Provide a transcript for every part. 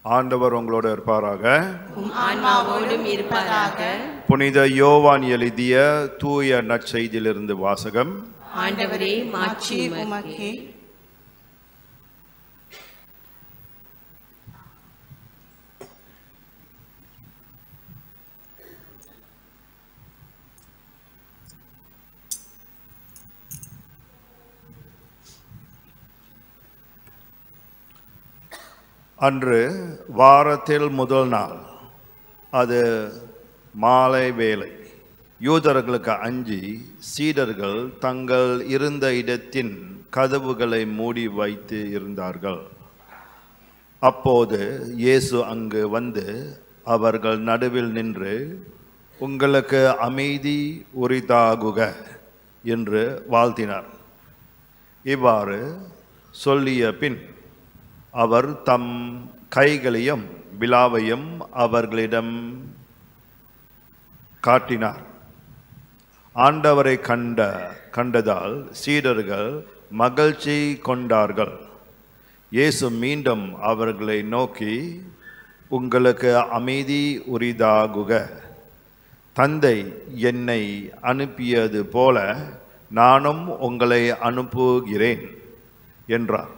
ஆண்டவர் உங்களோடு இருப்பாராக உம் ஆன்மாவோடும் இருப்பதாக புனித யோவான் எழுதிய தூய நற்செய்தியிலிருந்து வாசகம் ஆண்டவரே மாட்சி மாட்சி உமக்கே உமக்கே அன்று வாரத்தில் முதல் நாள் அது மாலை வேளை யூதர்களுக்கு அஞ்சி சீடர்கள் தங்கள் இருந்த இடத்தின் கதவுகளை மூடி வைத்து இருந்தார்கள் அப்போது இயேசு அங்கு வந்து அவர்கள் நடுவில் நின்று உங்களுக்கு அமைதி உரிதாகுக என்று வாழ்த்தினார் இவ்வாறு சொல்லிய பின் அவர் தம் கைகளையும் விழாவையும் அவர்களிடம் காட்டினார் ஆண்டவரை கண்ட கண்டதால் சீடர்கள் மகிழ்ச்சி கொண்டார்கள் இயேசு மீண்டும் அவர்களை நோக்கி உங்களுக்கு அமைதி உரிதாகுக தந்தை என்னை அனுப்பியது போல நானும் உங்களை அனுப்புகிறேன் என்றார்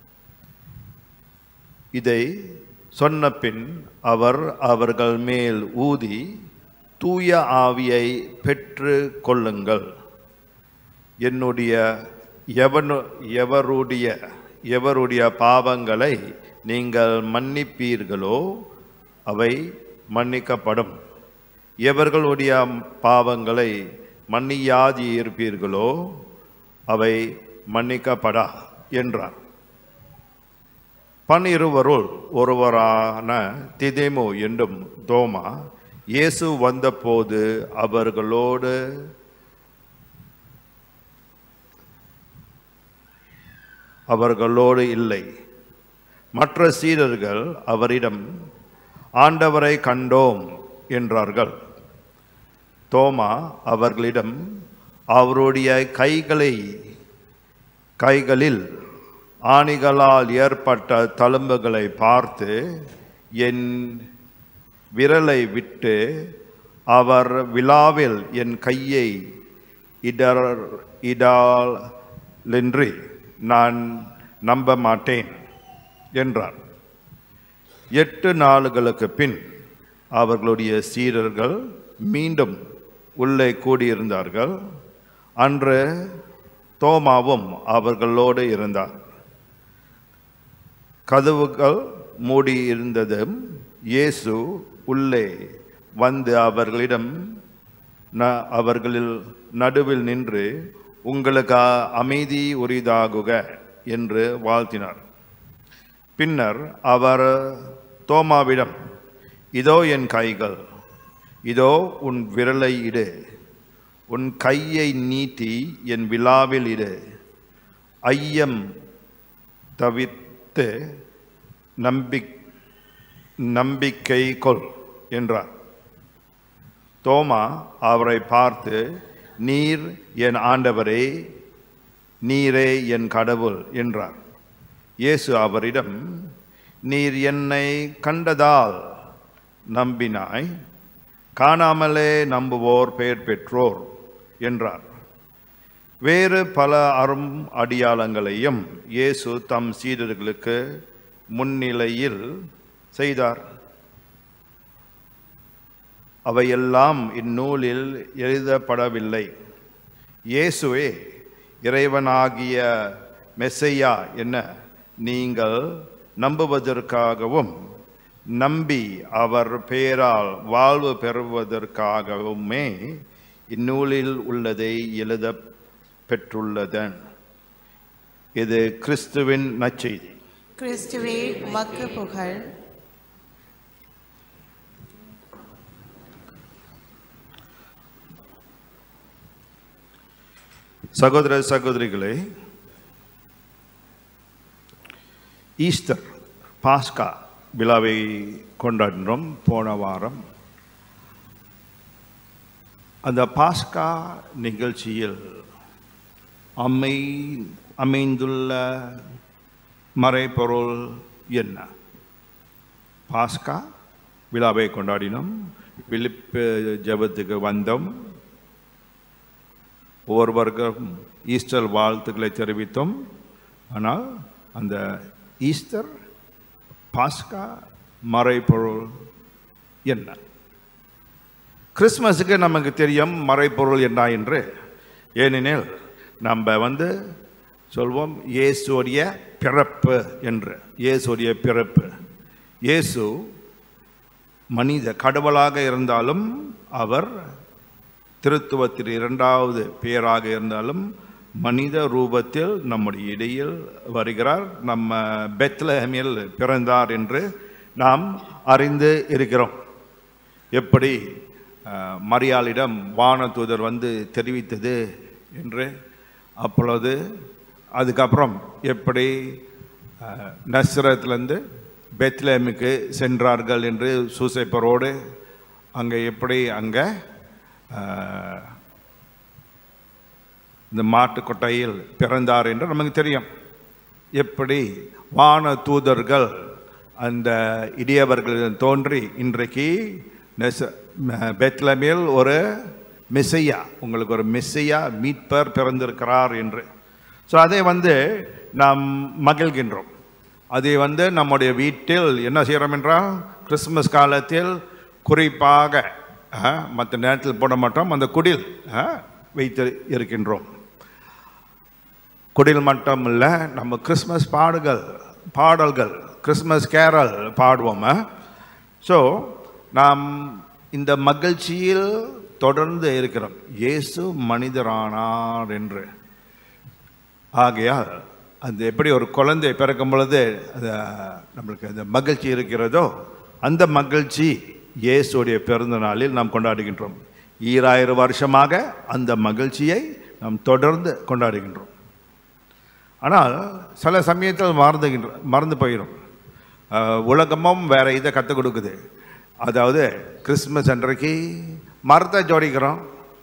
இதை சொன்ன பின் அவர் அவர்கள் மேல் ஊதி தூய ஆவியை பெற்று கொள்ளுங்கள் என்னுடைய எவனு எவருடைய எவருடைய பாவங்களை நீங்கள் மன்னிப்பீர்களோ அவை மன்னிக்கப்படும் எவர்களுடைய பாவங்களை மன்னியாது இருப்பீர்களோ அவை மன்னிக்கப்படா என்றார் பன்னிருவருள் ஒருவரான திதேமு என்றும் தோமா இயேசு வந்தபோது அவர்களோடு அவர்களோடு இல்லை மற்ற சீடர்கள் அவரிடம் ஆண்டவரை கண்டோம் என்றார்கள் தோமா அவர்களிடம் அவருடைய கைகளை கைகளில் ஆணிகளால் ஏற்பட்ட தழும்புகளை பார்த்து என் விரலை விட்டு அவர் விழாவில் என் கையை இடர் இடாலென்று நான் நம்ப மாட்டேன் என்றார் எட்டு நாளுகளுக்கு பின் அவர்களுடைய சீடர்கள் மீண்டும் உள்ளே கூடியிருந்தார்கள் அன்று தோமாவும் அவர்களோடு இருந்தார் கதவுகள் மூடியிருந்ததும் இயேசு உள்ளே வந்து அவர்களிடம் ந- அவர்களில் நடுவில் நின்று உங்களுக்கு அமைதி உரிதாகுக என்று வாழ்த்தினார் பின்னர் அவர் தோமாவிடம் இதோ என் கைகள் இதோ உன் விரலை இடு உன் கையை நீட்டி என் விழாவில் இடு ஐயம் தவிர்த்து நம்பிக் நம்பிக்கை கொள் என்றார் தோமா அவரை பார்த்து நீர் என் ஆண்டவரே நீரே என் கடவுள் என்றார் இயேசு அவரிடம் நீர் என்னை கண்டதால் நம்பினாய் காணாமலே நம்புவோர் பெயர் பெற்றோர் என்றார் வேறு பல அரும் அடியாளங்களையும் இயேசு தம் சீடர்களுக்கு முன்னிலையில் செய்தார் அவையெல்லாம் இந்நூலில் எழுதப்படவில்லை இயேசுவே இறைவனாகிய மெஸ்ஸையா என்ன நீங்கள் நம்புவதற்காகவும் நம்பி அவர் பெயரால் வாழ்வு பெறுவதற்காகவுமே இந்நூலில் உள்ளதை எழுத பெற்றுள்ளதன் இது கிறிஸ்துவின் நற்செய்தி கிறிஸ்துவே உமக்கு புகழ் சகோதர சகோதரிகளே ஈஸ்டர் பாஸ்கா விழாவை கொண்டாடினோம் போன வாரம் அந்த பாஸ்கா நிகழ்ச்சியில் அமை அமைந்துள்ள மறைபொருள் என்ன பாஸ்கா விழாவை கொண்டாடினோம் விழிப்பு ஜெபத்துக்கு வந்தோம் ஒவ்வொருவருக்கும் ஈஸ்டர் வாழ்த்துக்களை தெரிவித்தோம் ஆனால் அந்த ஈஸ்டர் பாஸ்கா மறைபொருள் என்ன கிறிஸ்மஸுக்கு நமக்கு தெரியும் மறைபொருள் என்ன என்று ஏனெனில் நம்ம வந்து சொல்வோம் இயேசுடைய பிறப்பு என்று இயேசுடைய பிறப்பு இயேசு மனித கடவுளாக இருந்தாலும் அவர் திருத்துவத்தில் இரண்டாவது பேராக இருந்தாலும் மனித ரூபத்தில் நம்முடைய இடையில் வருகிறார் நம்ம பெத்லஹமில் பிறந்தார் என்று நாம் அறிந்து இருக்கிறோம் எப்படி அஹ், மரியாளிடம் வானதூதர் வந்து தெரிவித்தது என்று அப்பொழுது அதுக்கப்புறம் எப்படி அஹ், நஸ்ரத்திலிருந்து பெத்லேமுக்கு சென்றார்கள் என்று சூசைப்பரோடு அங்கே எப்படி அங்கே அஹ், இந்த மாட்டுக் கொட்டையில் பிறந்தார் என்று நமக்கு தெரியும் எப்படி வான தூதர்கள் அந்த இடியவர்களிடம் தோன்றி இன்றைக்கு நெச- ம- பெத்லமேல் ஒரு மெஸ்ஸையா உங்களுக்கு ஒரு மெஸ்ஸையா மீட்பர் பிறந்திருக்கிறார் என்று ஸோ அதை வந்து நாம் மகிழ்கின்றோம் அதை வந்து நம்முடைய வீட்டில் என்ன செய்கிறோம் என்றால் கிறிஸ்மஸ் காலத்தில் குறிப்பாக மற்ற நேரத்தில் போட மாட்டோம் அந்த குடில் ஆ, வைத்து இருக்கின்றோம் குடில் மட்டும் இல்லை நம்ம கிறிஸ்மஸ் பாடுகள் பாடல்கள் கிறிஸ்மஸ் கேரல் பாடுவோம் ஸோ நாம் இந்த மகிழ்ச்சியில் தொடர்ந்து இருக்கிறோம் இயேசு மனிதரானார் என்று ஆகையால் அந்த எப்படி ஒரு குழந்தை பிறக்கும் பொழுது அது நம்மளுக்கு அந்த மகிழ்ச்சி இருக்கிறதோ அந்த மகிழ்ச்சி இயேசுடைய பிறந்த நாளில் நாம் கொண்டாடுகின்றோம் ஈராயிரம் வருஷமாக அந்த மகிழ்ச்சியை நாம் தொடர்ந்து கொண்டாடுகின்றோம் ஆனால் சில சமயத்தில் மறந்துகின்ற மறந்து போயிடும் அஹ், உலகமும் வேற இதை கற்றுக் கொடுக்குது அதாவது கிறிஸ்மஸ் அன்றைக்கு மரத்தை ஜோடிக்கிறோம்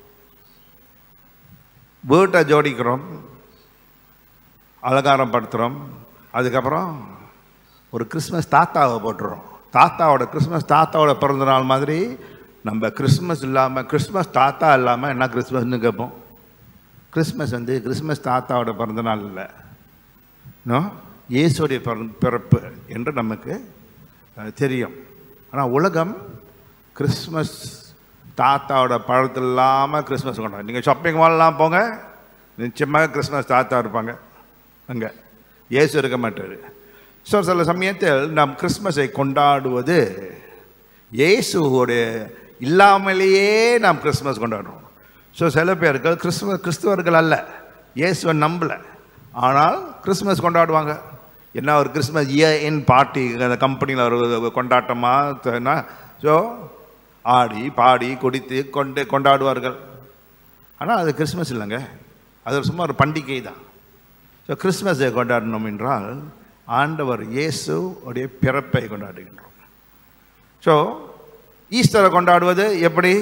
வீட்டை ஜோடிக்கிறோம் அலங்காரம் படுத்துகிறோம் அதுக்கப்புறம் ஒரு கிறிஸ்மஸ் தாத்தாவை போட்டுறோம் தாத்தாவோட கிறிஸ்மஸ் தாத்தாவோட பிறந்த நாள் மாதிரி நம்ம கிறிஸ்மஸ் இல்லாமல் கிறிஸ்மஸ் தாத்தா இல்லாமல் என்ன கிறிஸ்மஸ்னு கேட்போம் கிறிஸ்மஸ் வந்து கிறிஸ்மஸ் தாத்தாவோட பிறந்த நாள் இல்லை நோ இயேசுடைய பிறந்- பிறப்பு என்று நமக்கு அஹ், தெரியும் ஆனால் உலகம் கிறிஸ்மஸ் தாத்தாவோட பழத்தில் இல்லாமல் கிறிஸ்மஸ் கொண்டாடும் நீங்கள் ஷாப்பிங் மால்லாம் போங்க நிச்சயமாக கிறிஸ்மஸ் தாத்தா இருப்பாங்க அங்கே இயேசு இருக்க மாட்டார் ஸோ சில சமயத்தில் நாம் கிறிஸ்மஸை கொண்டாடுவது இயேசுவோடைய இல்லாமலேயே நாம் கிறிஸ்மஸ் கொண்டாடுறோம் ஸோ சில பேர்கள் கிறிஸ்துவ கிறிஸ்துவர்கள் அல்ல இயேசுவை நம்பல ஆனால் கிறிஸ்மஸ் கொண்டாடுவாங்க என்ன ஒரு கிறிஸ்மஸ் இயர் என் பார்ட்டி அந்த கம்பெனியில் ஒரு கொண்டாட்டமாக ஸோ ஆடி பாடி குடித்து கொண்டு கொண்டாடுவார்கள் ஆனால் அது கிறிஸ்மஸ் இல்லைங்க அது சும்மா ஒரு பண்டிகை தான் ஸோ கிறிஸ்மஸை கொண்டாடணும் என்றால் ஆண்டவர் இயேசு உடைய பிறப்பை கொண்டாடுகின்றோம் ஸோ ஈஸ்டரை கொண்டாடுவது எப்படி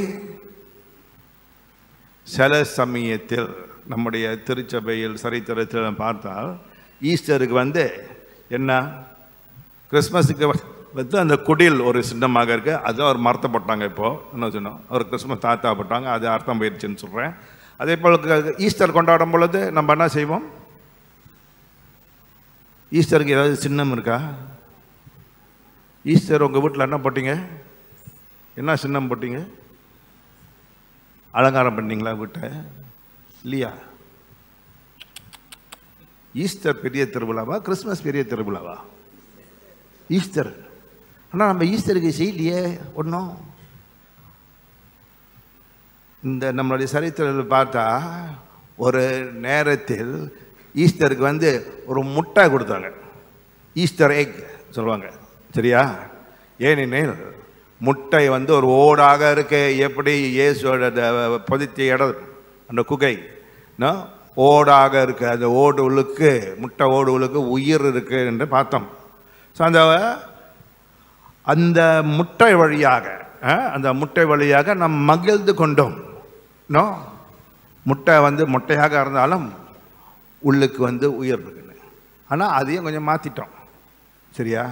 சில சமயத்தில் நம்முடைய திருச்சபையில் சரித்திரத்தில் நாம் பார்த்தால் ஈஸ்டருக்கு வந்து என்ன கிறிஸ்மஸுக்கு வந்து அந்த குடில் ஒரு சின்னமாக இருக்கு அது ஒரு மரத்தை போட்டாங்க இப்போ என்ன சொன்னோம் ஒரு கிறிஸ்மஸ் தாத்தா போட்டாங்க அது அர்த்தம் போயிடுச்சுன்னு சொல்கிறேன் அதே போல் க- ஈஸ்டர் கொண்டாடும் பொழுது நம்ம என்ன செய்வோம் ஈஸ்டருக்கு ஏதாவது சின்னம் இருக்கா ஈஸ்டர் உங்கள் வீட்டில் என்ன போட்டீங்க என்ன சின்னம் போட்டீங்க அலங்காரம் பண்ணீங்களா வீட்டை இல்லையா ஈஸ்டர் பெரிய திருவிழாவா கிறிஸ்மஸ் பெரிய திருவிழாவா ஈஸ்டர் ஆனால் நம்ம ஈஸ்டருக்கு செய்யலையே ஒன்றும் இந்த நம்மளுடைய சரித்திரத்தில் பார்த்தா ஒரு நேரத்தில் ஈஸ்டருக்கு வந்து ஒரு முட்டை கொடுத்தாங்க ஈஸ்டர் எக் சொல்லுவாங்க சரியா ஏனெனில் முட்டை வந்து ஒரு ஓடாக இருக்கு எப்படி இயேசுவோட அந்த பொதித்த இடம் அந்த குகை நோ? ஓடாக இருக்கு அந்த ஓடு உள்ளுக்கு முட்டை ஓடு உள்ளுக்கு உயிர் இருக்கு என்று பார்த்தோம் ஸோ அந்த அந்த முட்டை வழியாக அஹ், அந்த முட்டை வழியாக நாம் மகிழ்ந்து கொண்டோம் நோ முட்டை வந்து முட்டையாக இருந்தாலும் உள்ளுக்கு வந்து உயிர் இருக்குன்னு ஆனால் அதையும் கொஞ்சம் மாற்றிட்டோம் சரியா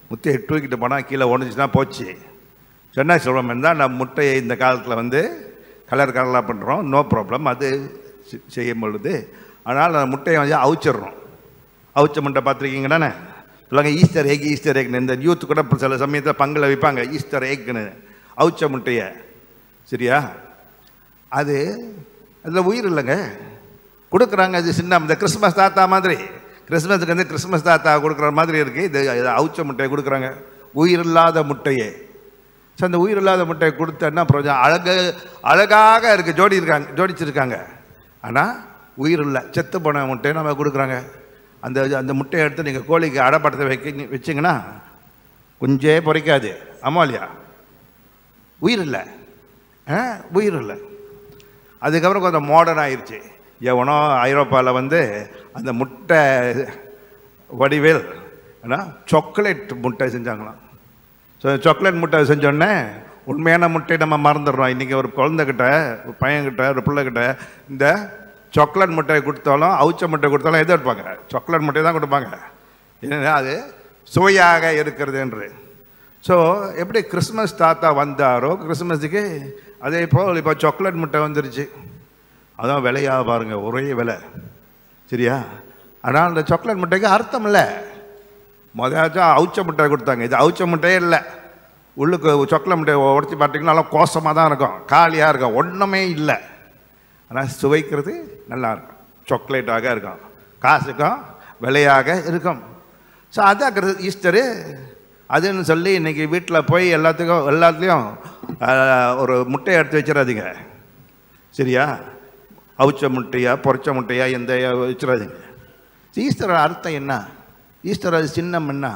முட்டையை தூக்கிட்டு போனால் கீழே உடஞ்சிச்சுன்னா போச்சு சென்னை செல்வம் இருந்தால் நம்ம முட்டையை இந்த காலத்தில் வந்து கலர் கலராக பண்ணுறோம் நோ ப்ராப்ளம் அது செ- செய்யும் பொழுது ஆனால் அந்த முட்டையை வந்து அவிச்சிடுறோம் அவிச்ச முட்டை பார்த்துருக்கீங்க தானே சொல்லுவாங்க ஈஸ்டர் எக் ஈஸ்டர் எக்னு இந்த யூத் கூட இப்ப சில சமயத்தில் பங்கில் வைப்பாங்க ஈஸ்டர் எக்னு அவிச்ச முட்டையை சரியா அது அதில் உயிர் இல்லைங்க கொடுக்குறாங்க இது சின்ன இந்த கிறிஸ்மஸ் தாத்தா மாதிரி கிறிஸ்மஸுக்கு வந்து கிறிஸ்மஸ் தாத்தா கொடுக்குற மாதிரி இருக்குது இது இது அவிச்ச முட்டையை கொடுக்குறாங்க உயிர் இல்லாத முட்டையே ஸோ அந்த உயிர் இல்லாத முட்டையை கொடுத்தா என்ன பிரயோஜனம் அழகு அழகாக இருக்குது ஜோடி இருக்காங்க ஜோடிச்சிருக்காங்க ஆனால் உயிர் இல்லை செத்து போன முட்டையை நம்ம கொடுக்குறாங்க அந்த அந்த முட்டையை எடுத்து நீங்கள் கோழிக்கு அடப்படத்தை வைக்க வச்சிங்கன்னா குஞ்சே பொறிக்காது ஆமா இல்லையா உயிர் இல்லை ஆ உயிர் இல்லை அதுக்கப்புறம் கொஞ்சம் மாடர்ன் ஆயிடுச்சு எவனோ ஐரோப்பாவில் வந்து அந்த முட்டை வடிவேல் ஏன்னா சாக்லேட் முட்டை செஞ்சாங்களாம் ஸோ சாக்லேட் முட்டை செஞ்சோடனே உண்மையான முட்டை நம்ம மறந்துடுறோம் இன்றைக்கி ஒரு குழந்தைகிட்ட ஒரு பையன்கிட்ட ஒரு பிள்ளைகிட்ட இந்த சாக்லேட் முட்டையை கொடுத்தாலும் அவிச்ச முட்டை கொடுத்தாலும் எதை எடுப்பாங்க சாக்லேட் முட்டையை தான் கொடுப்பாங்க ஏன்னா அது சுவையாக இருக்கிறது என்று ஸோ எப்படி கிறிஸ்மஸ் தாத்தா வந்தாரோ கிறிஸ்மஸுக்கு அதே போல் இப்போ சாக்லேட் முட்டை வந்துருச்சு அதான் விலையா பாருங்க ஒரே விலை சரியா ஆனால் அந்த சாக்லேட் முட்டைக்கு அர்த்தம் இல்லை முதலாச்சும் அவுச்ச முட்டை கொடுத்தாங்க இது அவுச்ச முட்டையே இல்லை உள்ளுக்கு சாக்லேட் முட்டையை உடச்சி பார்த்தீங்கன்னா நல்லா கோசமாக தான் இருக்கும் காலியாக இருக்கும் ஒன்றுமே இல்லை ஆனால் சுவைக்கிறது நல்லா இருக்கும் சாக்லேட்டாக இருக்கும் காசுக்கும் விலையாக இருக்கும் ஸோ அதான் கிறிஸ் ஈஸ்டரு அதுன்னு சொல்லி இன்றைக்கி வீட்டில் போய் எல்லாத்துக்கும் எல்லாத்துலேயும் ஆஹ், ஒரு முட்டையை எடுத்து வச்சிடாதீங்க சரியா அவிச்ச முட்டையா பொரிச்ச முட்டையா எந்த வச்சிடாதீங்க ஈஸ்டர் அர்த்தம் என்ன ஈஸ்டர் அது சின்னம் என்ன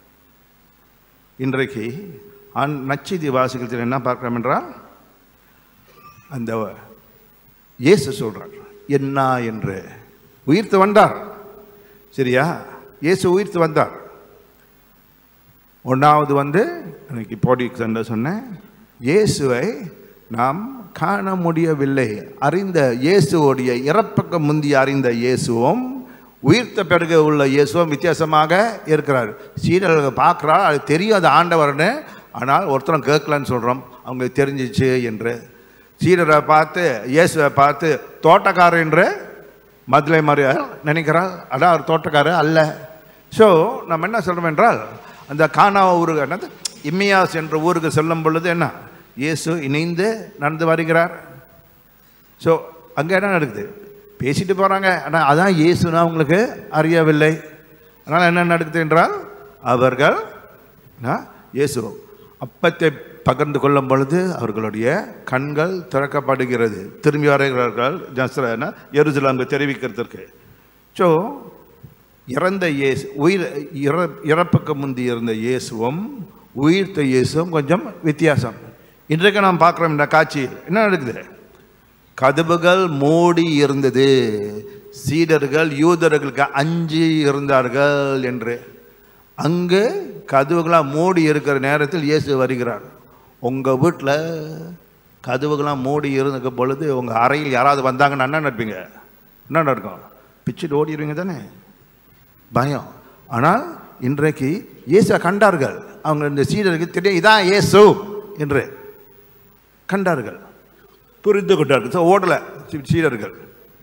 இன்றைக்கு அன் நச்செய்தி வாசிக்கிறதுல என்ன பார்க்கிறோம் என்றால் அந்த இயேசு சொல்றார் என்ன என்று உயிர்த்து வந்தார் சரியா இயேசு உயிர்த்து வந்தார் ஒன்றாவது வந்து எனக்கு போடி சண்டை சொன்னேன் இயேசுவை நாம் காண முடியவில்லை அறிந்த இயேசுவோடைய இறப்புக்கு முந்தைய அறிந்த இயேசுவும் உயிர்த்த பிறகு உள்ள இயேசுவும் வித்தியாசமாக இருக்கிறார் சீடர்கள் பார்க்குறா அது தெரியும் அது ஆண்டவர்னு ஆனால் ஒருத்தரும் கேட்கலன்னு சொல்கிறோம் அவங்களுக்கு தெரிஞ்சிச்சு என்று சீடரை பார்த்து இயேசுவை பார்த்து தோட்டக்காரர் என்று மதுரை மாதிரி நினைக்கிறாள் அதான் அவர் தோட்டக்காரர் அல்ல ஸோ நம்ம என்ன சொல்கிறோம் என்றால் அந்த கானா ஊருக்கு என்னது இம்மியாஸ் என்ற ஊருக்கு செல்லும் பொழுது என்ன இயேசு இணைந்து நடந்து வருகிறார் ஸோ அங்கே என்ன நடக்குது பேசிட்டு போகிறாங்க ஆனால் அதான் இயேசுனா அவங்களுக்கு அறியவில்லை அதனால் என்ன நடக்குது என்றால் அவர்கள் ஆ, இயேசு அப்பத்தை பகிர்ந்து கொள்ளும் பொழுது அவர்களுடைய கண்கள் திறக்கப்படுகிறது திரும்பி வருகிறார்கள் ஜஸ்ரனா எருசலாமுக்கு தெரிவிக்கிறதுக்கு ஸோ இறந்த இயேசு உயிர் இற இறப்புக்கு முந்தி இருந்த இயேசுவும் உயிர்த்த இயேசுவும் கொஞ்சம் வித்தியாசம் இன்றைக்கு நாம் பார்க்குறோம் இந்த காட்சியில் என்ன நடக்குது கதவுகள் மூடி இருந்தது சீடர்கள் யூதர்களுக்கு அஞ்சு இருந்தார்கள் என்று அங்கு கதவுகளாக மூடி இருக்கிற நேரத்தில் இயேசு வருகிறார் உங்கள் வீட்டில் கதவுகளாம் மூடி இருந்த பொழுது உங்கள் அறையில் யாராவது வந்தாங்கன்னா என்ன நடப்பீங்க என்ன நடக்கும் பிச்சுட்டு ஓடிடுவீங்க தானே பயம் ஆனால் இன்றைக்கு இயேசு கண்டார்கள் அவங்க இந்த சீடருக்கு தெரியும் இதான் இயேசு என்று கண்டார்கள் புரிந்து கொண்டார்கள் ஸோ ஓடலை சீ- சீடர்கள்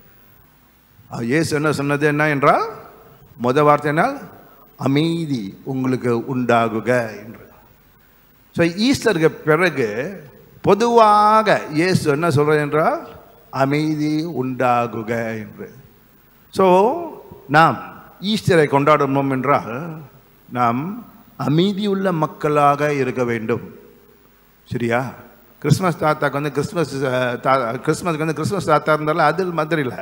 அஹ் இயேசு என்ன சொன்னது என்ன என்றால் முத வார்த்தை என்னால் அமைதி உங்களுக்கு உண்டாகுக என்று ஸோ ஈஸ்டருக்கு பிறகு பொதுவாக இயேசு என்ன சொல்றது என்றால் அமைதி உண்டாகுக என்று ஸோ நாம் ஈஸ்டரை கொண்டாடுவோம் என்றால் நாம் அமைதியுள்ள மக்களாக இருக்க வேண்டும் சரியா கிறிஸ்மஸ் தாத்தாக்கு வந்து கிறிஸ்மஸ் அஹ், தா கிறிஸ்மஸ்க்கு வந்து கிறிஸ்மஸ் தாத்தா இருந்தாலும் அதில் மாதிரி இல்லை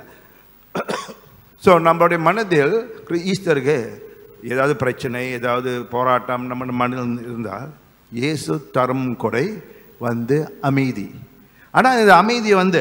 ஸோ நம்மளுடைய மனதில் கிரி- ஈஸ்டருக்கு ஏதாவது பிரச்சனை ஏதாவது போராட்டம் நம்ம மனதில் இருந்தால் இயேசு தரும் கொடை வந்து அமைதி ஆனால் இந்த அமைதி வந்து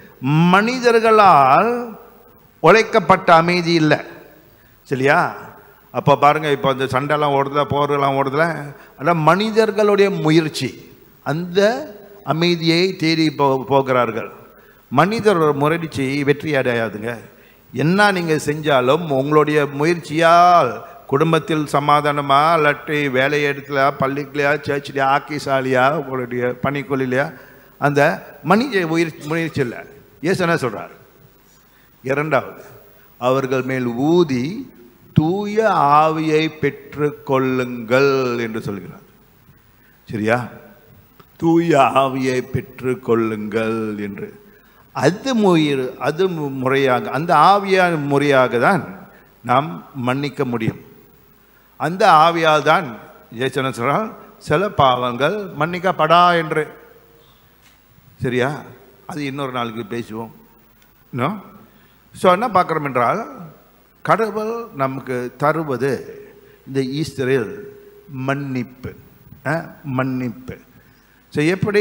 மனிதர்களால் உழைக்கப்பட்ட அமைதி இல்லை சரியா அப்போ பாருங்க இப்போ இந்த சண்டைலாம் ஓடுதல போரெல்லாம் ஓடுதல ஆனால் மனிதர்களுடைய முயற்சி அந்த அமைதியை தேடி போ போகிறார்கள் மனிதர் முயற்சி வெற்றி அடையாதுங்க என்ன நீங்கள் செஞ்சாலும் உங்களுடைய முயற்சியால் குடும்பத்தில் சமாதானமா இல்லாட்டி வேலை இடத்துல பள்ளிக்குலையா சர்ச்சிலையா ஆக்கிசாலியா உங்களுடைய பணிக்கொள்ளிலையா அந்த மனித உயிர் முயற்சி இல்லை ஏசு என்ன சொல்றார் இரண்டாவது அவர்கள் மேல் ஊதி தூய ஆவியை பெற்று கொள்ளுங்கள் என்று சொல்கிறார் சரியா தூய ஆவியை பெற்று கொள்ளுங்கள் என்று அது முயர் அது மு- முறையாக அந்த ஆவியான முறையாக தான் நாம் மன்னிக்க முடியும் அந்த ஆவியால் தான் ஜெயச்சன சொல்றால் சில பாவங்கள் மன்னிக்கப்படா என்று சரியா அது இன்னொரு நாளுக்கு பேசுவோம் இன்னும் ஸோ என்ன பார்க்குறோம் என்றால் கடவுள் நமக்கு தருவது இந்த ஈஸ்டரில் மன்னிப்பு அஹ், மன்னிப்பு ஸோ எப்படி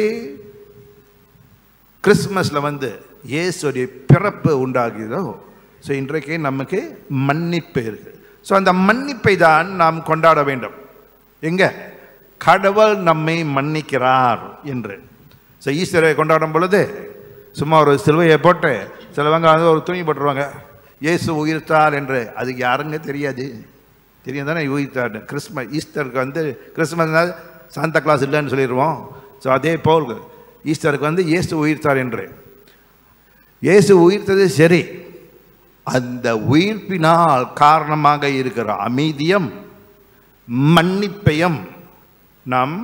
கிறிஸ்மஸில் வந்து இயேசுடைய பிறப்பு உண்டாகிறதோ ஸோ இன்றைக்கு நமக்கு மன்னிப்பு இருக்கு ஸோ அந்த மன்னிப்பை தான் நாம் கொண்டாட வேண்டும் எங்க கடவுள் நம்மை மன்னிக்கிறார் என்று ஸோ ஈஸ்வரை கொண்டாடும் பொழுது சும்மா ஒரு சிலுவையை போட்டு சிலவங்க வந்து ஒரு துணி போட்டுருவாங்க இயேசு உயிர்த்தார் என்று அதுக்கு யாருங்க தெரியாது தெரியும் தானே உயிர்த்தார் கிறிஸ்மஸ் ஈஸ்டருக்கு வந்து கிறிஸ்மஸ் சாந்தா கிளாஸ் இல்லைன்னு சொல்லிடுவோம் ஸோ அதே போல் ஈஸ்டருக்கு வந்து இயேசு உயிர்த்தார் என்று இயேசு உயிர்த்தது சரி அந்த உயிர்ப்பினால் காரணமாக இருக்கிற அமைதியம் மன்னிப்பையும் நாம்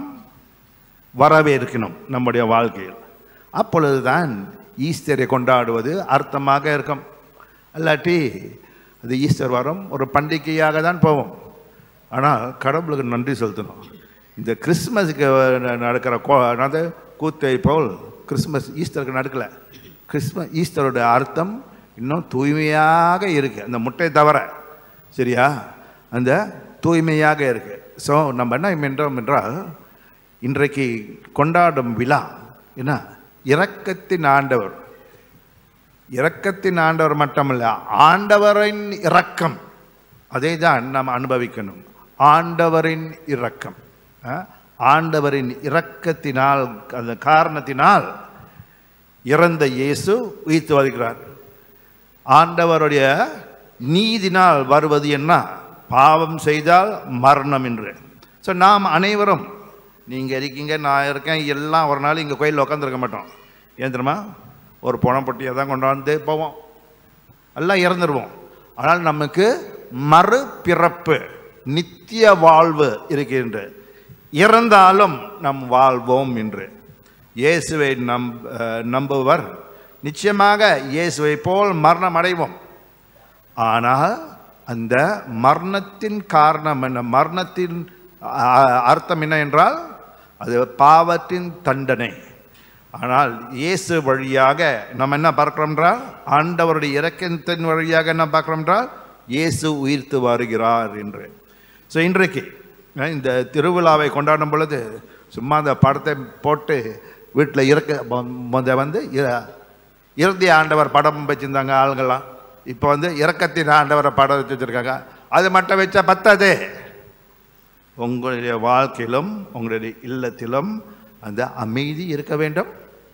வரவேற்கணும் நம்முடைய வாழ்க்கையில் அப்பொழுதுதான் ஈஸ்டரை கொண்டாடுவது அர்த்தமாக இருக்கும் அல்லாட்டி அது ஈஸ்டர் வாரம் ஒரு பண்டிகையாக தான் போவோம் ஆனால் கடவுளுக்கு நன்றி செலுத்தணும் இந்த கிறிஸ்மஸுக்கு நடக்கிற கோ- அதாவது கூத்தை போல் கிறிஸ்மஸ் ஈஸ்டருக்கு நடக்கல கிறிஸ்மஸ் ஈஸ்டரோட அர்த்தம் இன்னும் தூய்மையாக இருக்கு அந்த முட்டை தவிர சரியா அந்த தூய்மையாக இருக்கு ஸோ நம்ம என்ன என்றோம் என்றால் இன்றைக்கு கொண்டாடும் விழா என்ன இரக்கத்தின் ஆண்டவர் இரக்கத்தின் ஆண்டவர் மட்டுமல்ல ஆண்டவரின் இரக்கம் அதை தான் நாம் அனுபவிக்கணும் ஆண்டவரின் இரக்கம் அஹ், ஆண்டவரின் இரக்கத்தினால் அந்த காரணத்தினால் இறந்த இயேசு உயிர்த்து வருகிறார் ஆண்டவருடைய நீதினால் வருவது என்ன பாவம் செய்தால் மரணம் என்று ஸோ நாம் அனைவரும் நீங்கள் இருக்கீங்க நான் இருக்கேன் எல்லாம் ஒரு நாள் இங்கே கோயிலில் உட்காந்துருக்க மாட்டோம் ஏன் தெரியுமா ஒரு பணப்பட்டியை தான் கொண்டாந்து போவோம் எல்லாம் இறந்துருவோம் ஆனால் நமக்கு மறுபிறப்பு நித்திய வாழ்வு இருக்கின்ற இறந்தாலும் நம் வாழ்வோம் என்று இயேசுவை நம் அஹ், நம்புவர் நிச்சயமாக இயேசுவை போல் மரணம் அடைவோம் ஆனால் அந்த மரணத்தின் காரணம் என்ன மரணத்தின் அ- அர்த்தம் என்ன என்றால் அது பாவத்தின் தண்டனை ஆனால் இயேசு வழியாக நம்ம என்ன பார்க்கிறோம் என்றால் ஆண்டவருடைய இரக்கத்தின் வழியாக என்ன பார்க்கிறோம் என்றால் இயேசு உயிர்த்து வருகிறார் என்று ஸோ இன்றைக்கு அஹ், இந்த திருவிழாவை கொண்டாடும் பொழுது சும்மா அந்த படத்தை போட்டு வீட்டில் இறக்க மொ- முத வந்து இ- இறுதி ஆண்டவர் படம் வச்சுருந்தாங்க ஆளுங்கள்லாம் இப்போ வந்து இரக்கத்தின் ஆண்டவரை படம் வச்சு வச்சுருக்காங்க அது மட்டும் வச்சா பத்தாதே உங்களுடைய வாழ்க்கையிலும் உங்களுடைய இல்லத்திலும் அந்த அமைதி இருக்க வேண்டும்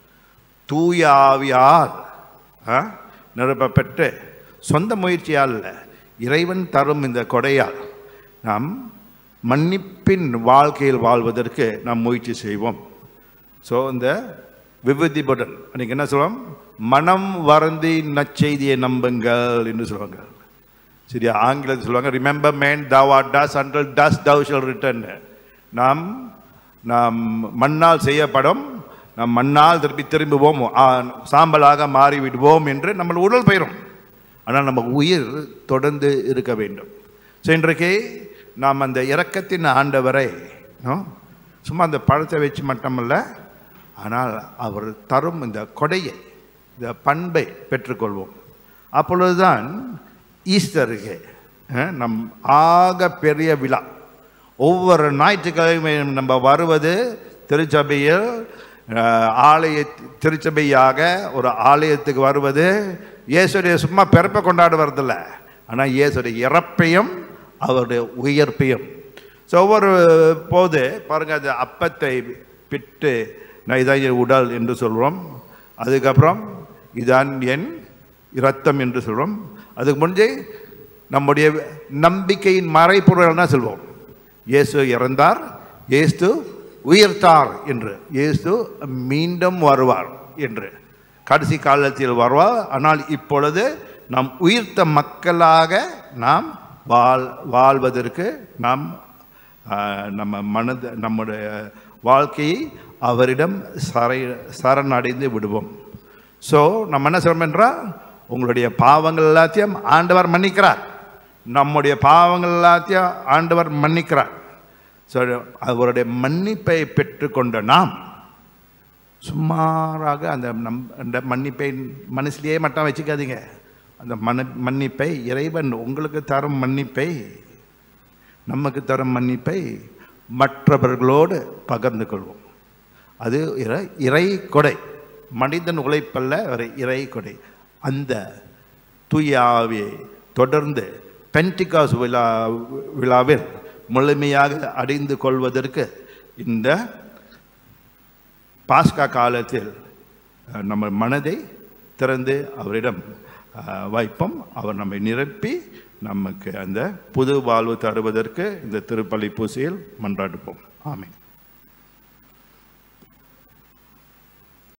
தூய ஆவியால் ஆ, நிரப்பப்பெற்று சொந்த முயற்சியால் அல்ல இறைவன் தரும் இந்த கொடையால் நாம் மன்னிப்பின் வாழ்க்கையில் வாழ்வதற்கு நாம் முயற்சி செய்வோம் ஸோ இந்த விபதிபுடன் அன்றைக்கி என்ன சொல்லுவோம் மனம் வருந்தி நற்செய்தியை நம்புங்கள் என்று சொல்லுவாங்க சரியா ஆங்கிலத்தில் சொல்லுவாங்க remember man thou art dust until dust thou shall return நாம் நாம் மண்ணால் செய்யப்படும் நாம் மண்ணால் திருப்பி திரும்புவோம் ஆ, சாம்பலாக மாறி விடுவோம் என்று நம்ம உடல் பெயரும் ஆனால் நம்ம உயிர் தொடர்ந்து இருக்க வேண்டும் ஸோ இன்றைக்கு நாம் அந்த இரக்கத்தின் ஆண்டவரை ஆ, சும்மா அந்த பழத்தை வச்சு மட்டுமல்ல ஆனால் அவர் தரும் இந்த கொடையை இந்த பண்பை பெற்றுக்கொள்வோம் அப்பொழுதுதான் ஈஸ்டருக்கு அஹ், நம் ஆக பெரிய விழா ஒவ்வொரு ஞாயிற்றுக்கிழமையும் நம்ம வருவது திருச்சபையில் அஹ், ஆலய திருச்சபையாக ஒரு ஆலயத்துக்கு வருவது இயேசுடைய சும்மா பிறப்பை கொண்டாடுவதில்ல ஆனால் இயேசுடைய இறப்பையும் அவருடைய உயர்ப்பையும் ஸோ ஒவ்வொரு போது பாருங்க அந்த அப்பத்தை பிட்டு நான் இதான் என் உடல் என்று சொல்கிறோம் அதுக்கப்புறம் இதான் என் இரத்தம் என்று சொல்கிறோம் அதுக்கு முடிஞ்சு நம்முடைய நம்பிக்கையின் மறைப்பொருள்னா சொல்வோம் இயேசு இறந்தார் இயேசு உயிர்த்தார் என்று இயேசு மீண்டும் வருவார் என்று கடைசி காலத்தில் வருவார் ஆனால் இப்பொழுது நாம் உயிர்த்த மக்களாக நாம் வாழ் வாழ்வதற்கு நாம் ஆஹ், நம்ம மனது நம்முடைய வாழ்க்கையை அவரிடம் சரை சரணடைந்து விடுவோம் ஸோ நம்ம என்ன சொல்றோம் என்றால் உங்களுடைய பாவங்கள் எல்லாத்தையும் ஆண்டவர் மன்னிக்கிறார் நம்முடைய பாவங்கள் எல்லாத்தையும் ஆண்டவர் மன்னிக்கிறார் ஸோ அவருடைய மன்னிப்பை பெற்றுக்கொண்ட நாம் சுமாராக அந்த நம் அந்த மன்னிப்பை மனசுலேயே மட்டும் வச்சுக்காதீங்க அந்த மன மன்னிப்பை இறைவன் உங்களுக்கு தரும் மன்னிப்பை நமக்கு தரும் மன்னிப்பை மற்றவர்களோடு பகிர்ந்து கொள்வோம் அது இறை இறை கொடை மனிதன் உழைப்பல்ல ஒரு இறை கொடை அந்த தூய ஆவியை தொடர்ந்து பென்டிகாஸ் விழா விழாவில் முழுமையாக அடைந்து கொள்வதற்கு இந்த பாஸ்கா காலத்தில் அஹ், நம்ம மனதை திறந்து அவரிடம் அஹ், வைப்போம் அவர் நம்மை நிரப்பி நமக்கு அந்த புது வாழ்வு தருவதற்கு இந்த திருப்பலி பூசையில் மன்றாடுப்போம் ஆமென்